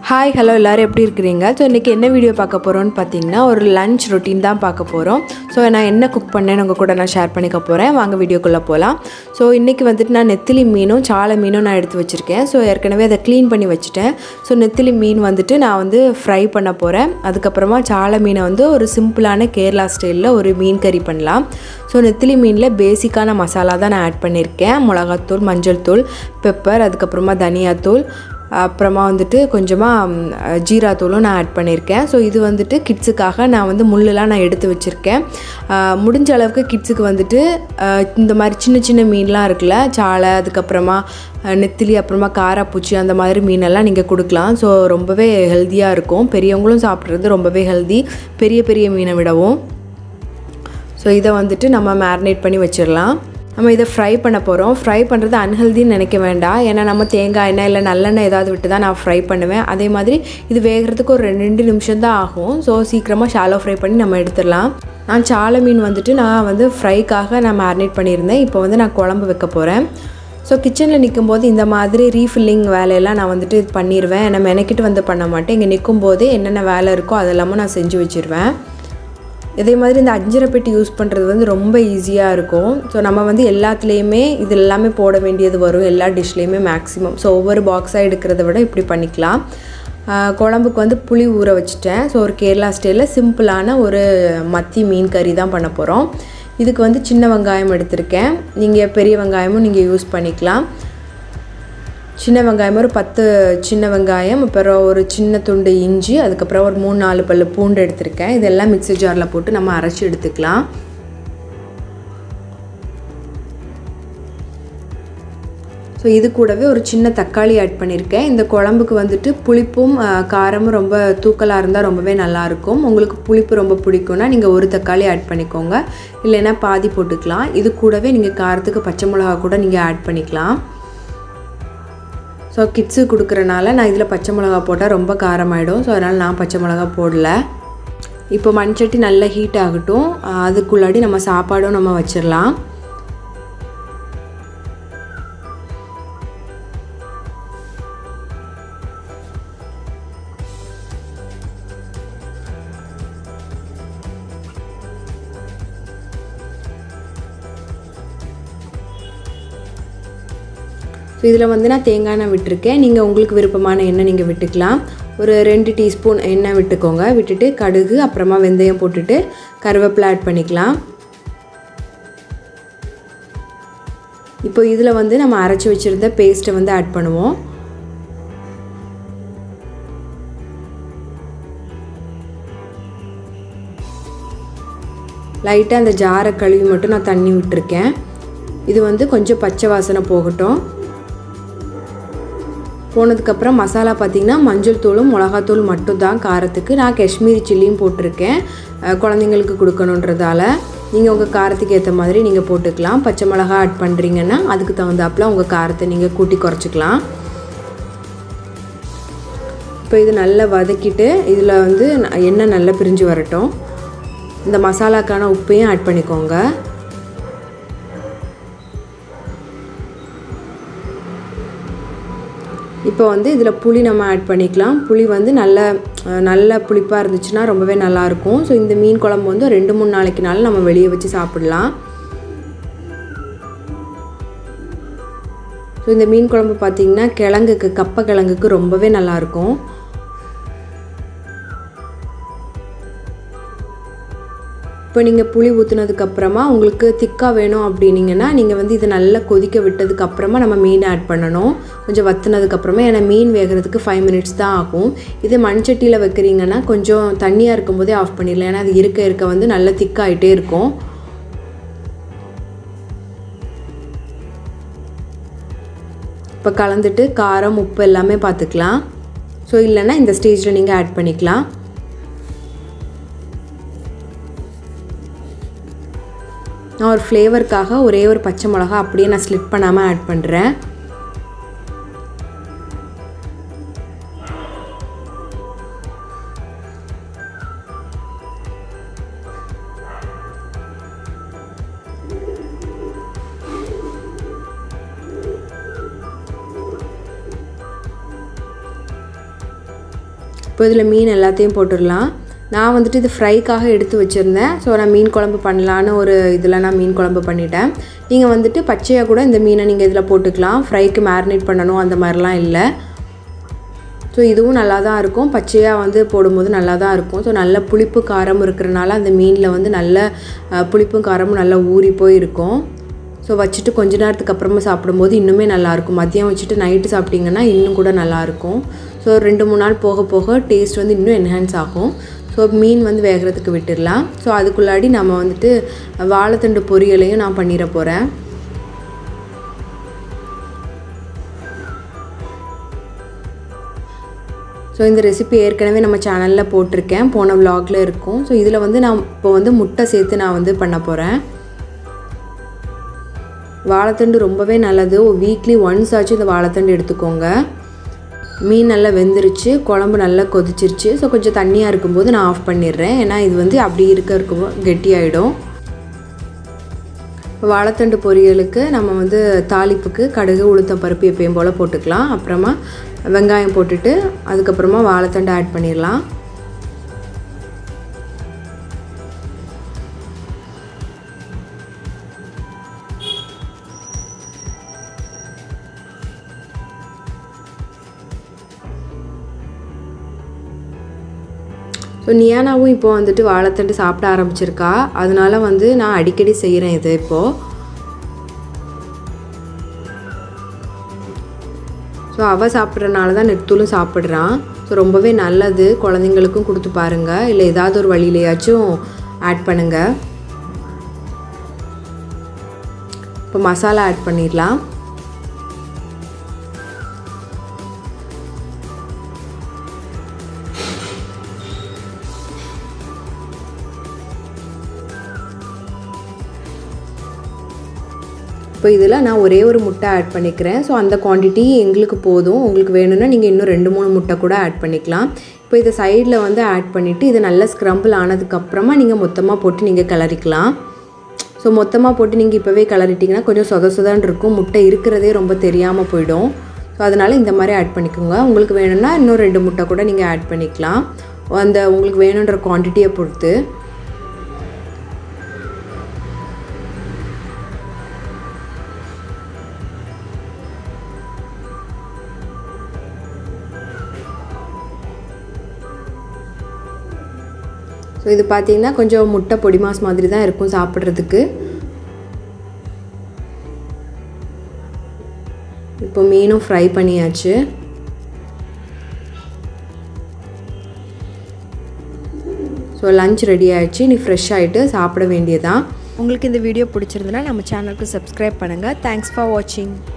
hi hello எல்லோரும் எப்படி இருக்கிறீங்க ஸோ இன்றைக்கி என்ன வீடியோ பார்க்க போகிறோன்னு பார்த்தீங்கன்னா ஒரு லஞ்ச் ரொட்டீன் தான் பார்க்க போகிறோம் ஸோ நான் என்ன குக் பண்ணேன்னு உங்கள் கூட நான் ஷேர் பண்ணிக்க போகிறேன் வாங்க வீடியோக்குள்ளே போகலாம் ஸோ இன்றைக்கி வந்துட்டு நான் நெத்திலி மீனும் சாலை மீனும் நான் எடுத்து வச்சுருக்கேன் ஸோ ஏற்கனவே அதை க்ளீன் பண்ணி வச்சுட்டேன் ஸோ நெத்திலி மீன் வந்துட்டு நான் வந்து ஃப்ரை பண்ண போகிறேன் அதுக்கப்புறமா சாலை மீனை வந்து ஒரு சிம்பிளான கேரளா ஸ்டைலில் ஒரு மீன் கறி பண்ணலாம் ஸோ நெத்திலி மீனில் பேசிக்கான மசாலா தான் நான் ஆட் பண்ணியிருக்கேன் மிளகாத்தூள் மஞ்சள் தூள் பெப்பர் அதுக்கப்புறமா தனியாத்தூள் அப்புறமா வந்துட்டு கொஞ்சமாக ஜீராத்தூளும் நான் ஆட் பண்ணியிருக்கேன் ஸோ இது வந்துட்டு கிட்ஸுக்காக நான் வந்து முள்ளெலாம் நான் எடுத்து வச்சுருக்கேன் ஆஹ் முடிஞ்ச அளவுக்கு கிட்ஸுக்கு வந்துட்டு ஆஹ் இந்த மாதிரி சின்ன சின்ன மீன்லாம் இருக்குல்ல சாலை அதுக்கப்புறமா ஆஹ் நெத்திலி அப்புறமா காராப்பூச்சி அந்த மாதிரி மீனெல்லாம் நீங்கள் கொடுக்கலாம் ஸோ ரொம்பவே ஹெல்த்தியாக இருக்கும் பெரியவங்களும் சாப்பிட்றது ரொம்பவே ஹெல்தி பெரிய பெரிய மீனை விடவும் ஸோ இதை வந்துட்டு நம்ம மேரினேட் பண்ணி வச்சிடலாம் நம்ம இதை ஃப்ரை பண்ண போகிறோம் ஃப்ரை பண்ணுறது அன்ஹெல்தின்னு நினைக்க வேண்டாம் ஏன்னா நம்ம தேங்காய் எண்ணெய் இல்லை நல்லெண்ணெய் ஏதாவது விட்டு தான் நான் ஃப்ரை பண்ணுவேன் அதே மாதிரி இது வேகிறதுக்கு ஒரு ரெண்டு ரெண்டு நிமிஷம் தான் ஆகும் ஸோ சீக்கிரமாக ஷாலோ ஃப்ரை பண்ணி நம்ம எடுத்துடலாம் நான் சாலை மீன் வந்துட்டு நான் வந்து ஃப்ரைக்காக நான் மேரினேட் பண்ணியிருந்தேன் இப்போ வந்து நான் குழம்பு வைக்க போகிறேன் ஸோ கிச்சனில் நிற்கும்போது இந்த மாதிரி ரீஃபில்லிங் வேலையெல்லாம் நான் வந்துட்டு இது பண்ணிடுவேன் நான் மெனக்கிட்டு வந்து பண்ண மாட்டேன் இங்கே நிற்கும் போதே என்னென்ன வேலை இருக்கோ அதெல்லாமும் நான் செஞ்சு வச்சுருவேன் இதே மாதிரி இந்த அஞ்சரை பெட்டி யூஸ் பண்ணுறது வந்து ரொம்ப ஈஸியாக இருக்கும் ஸோ நம்ம வந்து எல்லாத்துலேயுமே இது எல்லாமே போட வேண்டியது வரும் எல்லா டிஷ்லேயுமே மேக்ஸிமம் ஸோ ஒவ்வொரு பாக்ஸாக எடுக்கிறத விட இப்படி பண்ணிக்கலாம் ஆஹ் குழம்புக்கு வந்து புளி ஊற வச்சுட்டேன் ஸோ ஒரு கேரளா ஸ்டைலில் சிம்பிளான ஒரு மத்தி மீன் கறி தான் பண்ண போகிறோம் இதுக்கு வந்து சின்ன வெங்காயம் எடுத்திருக்கேன் நீங்கள் பெரிய வெங்காயமும் நீங்கள் யூஸ் பண்ணிக்கலாம் சின்ன வெங்காயம் ஒரு பத்து சின்ன வெங்காயம் அப்புறம் ஒரு சின்ன துண்டு இஞ்சி அதுக்கப்புறம் ஒரு மூணு நாலு பல்லு பூண்டு எடுத்திருக்கேன் இதெல்லாம் மிக்ஸி ஜாரில் போட்டு நம்ம அரைச்சி எடுத்துக்கலாம் ஸோ இது கூடவே ஒரு சின்ன தக்காளி ஆட் பண்ணியிருக்கேன் இந்த குழம்புக்கு வந்துட்டு புளிப்பும் ஆஹ், காரமும் ரொம்ப தூக்கலாக இருந்தால் ரொம்பவே நல்லாயிருக்கும் உங்களுக்கு புளிப்பு ரொம்ப பிடிக்கும்னா நீங்கள் ஒரு தக்காளி ஆட் பண்ணிக்கோங்க இல்லைன்னா பாதி போட்டுக்கலாம் இது கூடவே நீங்கள் காரத்துக்கு பச்சை மிளகா கூட நீங்கள் ஆட் பண்ணிக்கலாம் ஸோ கிட்ஸு கொடுக்குறனால நான் இதில் பச்சை மிளகா போட்டால் ரொம்ப காரமாயிடும் ஸோ அதனால் நான் பச்சை மிளகா போடல இப்போ மண்சட்டி நல்லா ஹீட் ஆகட்டும் ஆஹ் அதுக்குள்ளாடி நம்ம சாப்பாடும் நம்ம வச்சிடலாம் ஸோ இதில் வந்து நான் தேங்காய் எண்ணெய் விட்டுருக்கேன் நீங்கள் உங்களுக்கு விருப்பமான எண்ணெய் நீங்கள் விட்டுக்கலாம் ஒரு ரெண்டு டீஸ்பூன் எண்ணெய் விட்டுக்கோங்க விட்டுட்டு கடுகு அப்புறமா வெந்தயம் போட்டுட்டு கருவேப்பிலை ஆட் பண்ணிக்கலாம் இப்போ இதில் வந்து நம்ம அரைச்சி வச்சுருந்த பேஸ்ட்டை வந்து ஆட் பண்ணுவோம் லைட்டாக அந்த ஜாரை கழுவி மட்டும் நான் தண்ணி விட்டுருக்கேன் இது வந்து கொஞ்சம் பச்சை வாசனை போகட்டும் போனதுக்கப்புறம் மசாலா பார்த்திங்கன்னா மஞ்சள் தூளும் மிளகாத்தூள் மட்டும் தான் காரத்துக்கு நான் காஷ்மீரி சில்லியும் போட்டிருக்கேன் அஹ் குழந்தைங்களுக்கு கொடுக்கணுன்றதால நீங்கள் உங்கள் காரத்துக்கு ஏற்ற மாதிரி நீங்கள் போட்டுக்கலாம் பச்சை மிளகா ஆட் பண்ணுறீங்கன்னா அதுக்கு தகுந்தாப்புல உங்கள் காரத்தை நீங்கள் கூட்டி குறைச்சிக்கலாம் இப்போ இது நல்லா வதக்கிட்டு இதில் வந்து ந- எண்ணெய் நல்லா பிரிஞ்சு வரட்டும் இந்த மசாலாக்கான உப்பையும் ஆட் பண்ணிக்கோங்க இப்போ வந்து இதில் புளி நம்ம ஆட் பண்ணிக்கலாம் புளி வந்து நல்ல அஹ், நல்ல புளிப்பாக இருந்துச்சுன்னா ரொம்பவே நல்லாயிருக்கும் ஸோ இந்த மீன் குழம்பு வந்து ரெண்டு மூணு நாளைக்குனாலும் நம்ம வெளியே வச்சு சாப்பிடலாம் ஸோ இந்த மீன் குழம்பு பார்த்திங்கன்னா கிழங்குக்கு கப்பை கிழங்குக்கு ரொம்பவே நல்லாயிருக்கும் இப்போ நீங்கள் புளி ஊற்றுனதுக்கப்புறமா உங்களுக்கு திக்காக வேணும் அப்படின்னீங்கன்னா நீங்கள் வந்து இதை நல்லா கொதிக்க விட்டதுக்கப்புறமா நம்ம மீன் ஆட் பண்ணணும் கொஞ்சம் வத்துனதுக்கப்புறமா ஏன்னா மீன் வேகிறதுக்கு ஃபைவ் மினிட்ஸ் தான் ஆகும் இதே மண்சட்டியில் வைக்கிறீங்கன்னா கொஞ்சம் தண்ணியாக இருக்கும்போதே ஆஃப் பண்ணிடலாம் ஏன்னா அது இருக்க இருக்க வந்து நல்லா திக்காயிட்டே இருக்கும் இப்போ கலந்துட்டு காரம் உப்பு எல்லாமே பார்த்துக்கலாம் ஸோ இல்லைன்னா இந்த ஸ்டேஜில் நீங்கள் ஆட் பண்ணிக்கலாம் நான் ஒரு ஃப்ளேவருக்காக ஒரே ஒரு பச்சை மிளகா அப்படியே நான் ஸ்லிட் பண்ணாமல் ஆட் பண்ணுறேன் இப்போ இதில் மீன் எல்லாத்தையும் போட்டுடலாம் நான் வந்துட்டு இது ஃப்ரைக்காக எடுத்து வச்சுருந்தேன் ஸோ நான் மீன் குழம்பு பண்ணலான்னு ஒரு இதில் நான் மீன் குழம்பு பண்ணிட்டேன் நீங்கள் வந்துட்டு பச்சையாக கூட இந்த மீனை நீங்கள் இதில் போட்டுக்கலாம் ஃப்ரைக்கு மேரினேட் பண்ணணும் அந்த மாதிரிலாம் இல்லை ஸோ இதுவும் நல்லா தான் இருக்கும் பச்சையாக வந்து போடும்போது நல்லா தான் இருக்கும் ஸோ நல்ல புளிப்பு காரம் இருக்கிறனால அந்த மீனில் வந்து நல்ல புளிப்பும் காரமும் நல்லா ஊறி போய் இருக்கும் ஸோ வச்சுட்டு கொஞ்ச நேரத்துக்கு அப்புறமா சாப்பிடும்போது இன்னுமே நல்லாயிருக்கும் மதியம் வச்சுட்டு நைட்டு சாப்பிட்டிங்கன்னா இன்னும் கூட நல்லாயிருக்கும் ஸோ ரெண்டு மூணு நாள் போக போக டேஸ்ட் வந்து இன்னும் என்ஹான்ஸ் ஆகும் ஸோ மீன் வந்து வேகிறதுக்கு விட்டுடலாம் ஸோ அதுக்குள்ளாடி நம்ம வந்துட்டு வாழைத்தண்டு பொரியலையும் நான் பண்ணிட போகிறேன் ஸோ இந்த ரெசிபி ஏற்கனவே நம்ம சேனலில் போட்டிருக்கேன் போன விலாகில் இருக்கும் ஸோ இதில் வந்து நான் இப்போ வந்து முட்டை சேர்த்து நான் வந்து பண்ண போகிறேன் வாழைத்தண்டு ரொம்பவே நல்லது ஒரு வீக்லி ஒன்ஸ் ஆச்சு இந்த வாழைத்தண்டு எடுத்துக்கோங்க மீன் நல்லா வெந்துருச்சு குழம்பு நல்லா கொதிச்சிருச்சு ஸோ கொஞ்சம் தண்ணியாக இருக்கும்போது நான் ஆஃப் பண்ணிடுறேன் ஏன்னா இது வந்து அப்படி இருக்க இருக்கும் கெட்டியாயிடும் வாழைத்தண்டு பொரியலுக்கு நம்ம வந்து தாளிப்புக்கு கடுகு உளுத்தம் பருப்பு எப்பயும் போல் போட்டுக்கலாம் அப்புறமா வெங்காயம் போட்டுட்டு அதுக்கப்புறமா வாழைத்தண்டு ஆட் பண்ணிடலாம் ஸோ நியானாவும் இப்போ வந்துட்டு வாழைத்தண்டு சாப்பிட ஆரம்பிச்சிருக்கா அதனால வந்து நான் அடிக்கடி செய்கிறேன் இது இப்போது ஸோ அவள் சாப்பிட்றனால தான் நெத்தூலும் சாப்பிட்றான் ஸோ ரொம்பவே நல்லது குழந்தைங்களுக்கும் கொடுத்து பாருங்கள் இல்லை ஏதாவது ஒரு வழியிலையாச்சும் ஆட் பண்ணுங்கள் இப்போ மசாலா ஆட் பண்ணிடலாம் இப்போ இதில் நான் ஒரே ஒரு முட்டை ஆட் பண்ணிக்கிறேன் ஸோ அந்த குவான்டிட்டி எங்களுக்கு போதும் உங்களுக்கு வேணும்னா நீங்கள் இன்னும் ரெண்டு மூணு முட்டை கூட ஆட் பண்ணிக்கலாம் இப்போ இதை சைடில் வந்து ஆட் பண்ணிவிட்டு இது நல்லா ஸ்க்ரம்பிள் ஆனதுக்கப்புறமா நீங்கள் மொத்தமாக போட்டு நீங்கள் கிளறிக்கலாம் ஸோ மொத்தமாக போட்டு நீங்கள் இப்போவே கிளறிட்டிங்கன்னா கொஞ்சம் சொத சொதன்னு இருக்கும் முட்டை இருக்கிறதே ரொம்ப தெரியாமல் போயிடும் ஸோ அதனால் இந்த மாதிரி ஆட் பண்ணிக்கோங்க உங்களுக்கு வேணும்னா இன்னும் ரெண்டு முட்டை கூட நீங்கள் ஆட் பண்ணிக்கலாம் அந்த உங்களுக்கு வேணுன்ற குவான்டிட்டியை பொறுத்து ஸோ இது பார்த்தீங்கன்னா கொஞ்சம் முட்டை பொடி மாஸ் மாதிரி தான் இருக்கும் சாப்பிட்றதுக்கு இப்போ மீனும் ஃப்ரை பண்ணியாச்சு ஸோ லஞ்ச் ரெடி ஆயிடுச்சு நீ ஃப்ரெஷ் ஆகிட்டு சாப்பிட வேண்டியதான் உங்களுக்கு இந்த வீடியோ பிடிச்சிருந்தனா நம்ம சேனலுக்கு சப்ஸ்கிரைப் பண்ணுங்கள் தேங்க்ஸ் ஃபார் வாட்சிங்